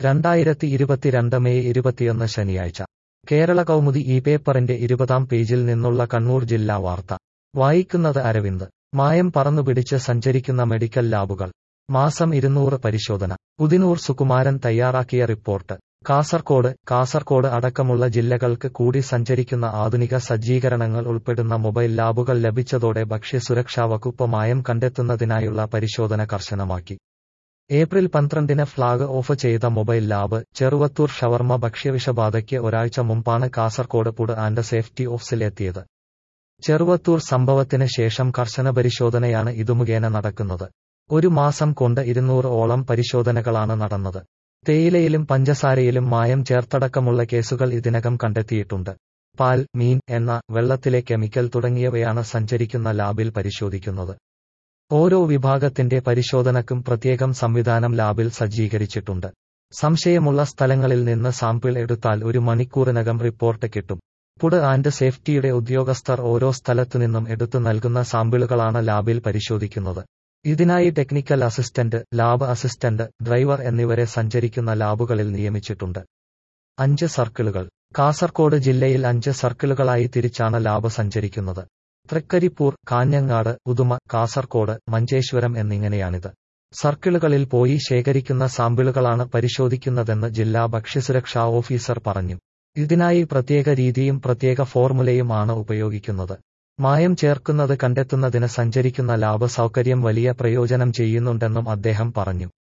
രണ്ടായിരത്തി ഇരുപത്തിരണ്ട് മെയ് ഇരുപത്തിയൊന്ന് ശനിയാഴ്ച കേരള കൗമുദി ഈ പേപ്പറിന്റെ ഇരുപതാം പേജിൽ നിന്നുള്ള കണ്ണൂർ ജില്ലാ വാർത്ത വായിക്കുന്നത് അരവിന്ദ് മായം പറന്നുപിടിച്ച് സഞ്ചരിക്കുന്ന മെഡിക്കൽ ലാബുകൾ മാസം ഇരുന്നൂറ് പരിശോധന ഉദിനൂർ സുകുമാരൻ തയ്യാറാക്കിയ റിപ്പോർട്ട് കാസർകോട് കാസർകോട് അടക്കമുള്ള ജില്ലകൾക്ക് കൂടി സഞ്ചരിക്കുന്ന ആധുനിക സജ്ജീകരണങ്ങൾ ഉൾപ്പെടുന്ന മൊബൈൽ ലാബുകൾ ലഭിച്ചതോടെ ഭക്ഷ്യസുരക്ഷാ വകുപ്പ് മായം കണ്ടെത്തുന്നതിനായുള്ള പരിശോധന കർശനമാക്കി ഏപ്രിൽ പന്ത്രണ്ടിന് ഫ്ളാഗ് ഓഫ് ചെയ്ത മൊബൈൽ ലാബ് ചെറുവത്തൂർ ഷവർമ ഭക്ഷ്യവിഷബാധയ്ക്ക് ഒരാഴ്ച മുമ്പാണ് കാസർകോട് ഫുഡ് ആൻഡ് സേഫ്റ്റി ഓഫീസിലെത്തിയത് ചെറുവത്തൂർ സംഭവത്തിന് ശേഷം കർശന പരിശോധനയാണ് ഇതുമുഖേന നടക്കുന്നത് ഒരു മാസം കൊണ്ട് ഇരുന്നൂറ് ഓളം പരിശോധനകളാണ് നടന്നത് തേയിലയിലും പഞ്ചസാരയിലും മായം ചേർത്തടക്കമുള്ള കേസുകൾ ഇതിനകം കണ്ടെത്തിയിട്ടുണ്ട് പാൽ മീൻ എണ്ണ വെള്ളത്തിലെ കെമിക്കൽ തുടങ്ങിയവയാണ് സഞ്ചരിക്കുന്ന ലാബിൽ പരിശോധിക്കുന്നത് ഓരോ വിഭാഗത്തിന്റെ പരിശോധനക്കും പ്രത്യേകം സംവിധാനം ലാബിൽ സജ്ജീകരിച്ചിട്ടുണ്ട് സംശയമുള്ള സ്ഥലങ്ങളിൽ നിന്ന് സാമ്പിൾ എടുത്താൽ ഒരു മണിക്കൂറിനകം റിപ്പോർട്ട് കിട്ടും ഫുഡ് ആൻഡ് സേഫ്റ്റിയുടെ ഉദ്യോഗസ്ഥർ ഓരോ സ്ഥലത്തുനിന്നും എടുത്തു നൽകുന്ന സാമ്പിളുകളാണ് ലാബിൽ പരിശോധിക്കുന്നത് ഇതിനായി technical assistant lab assistant driver എന്നിവരെ സഞ്ചരിക്കുന്ന ലാബുകളിൽ നിയമിച്ചിട്ടുണ്ട് അഞ്ച് സർക്കിളുകൾ കാസർകോട് ജില്ലയിൽ അഞ്ച് സർക്കിളുകളായി തിരിച്ചാണ് ലാബ് സഞ്ചരിക്കുന്നത് തൃക്കരിപ്പൂർ കാഞ്ഞങ്ങാട് ഉദുമ കാസർകോട് മഞ്ചേശ്വരം എന്നിങ്ങനെയാണിത് സർക്കിളുകളിൽ പോയി ശേഖരിക്കുന്ന സാമ്പിളുകളാണ് പരിശോധിക്കുന്നതെന്ന് ജില്ലാ ഭക്ഷ്യസുരക്ഷാ ഓഫീസർ പറഞ്ഞു ഇതിനായി പ്രത്യേക രീതിയും പ്രത്യേക ഫോർമുലയും ആണ് ഉപയോഗിക്കുന്നത് മായം ചേർക്കുന്നത് കണ്ടെത്തുന്നതിന് സഞ്ചരിക്കുന്ന ലാബ് സൗകര്യം വലിയ പ്രയോജനം ചെയ്യുന്നുണ്ടെന്നും അദ്ദേഹം പറഞ്ഞു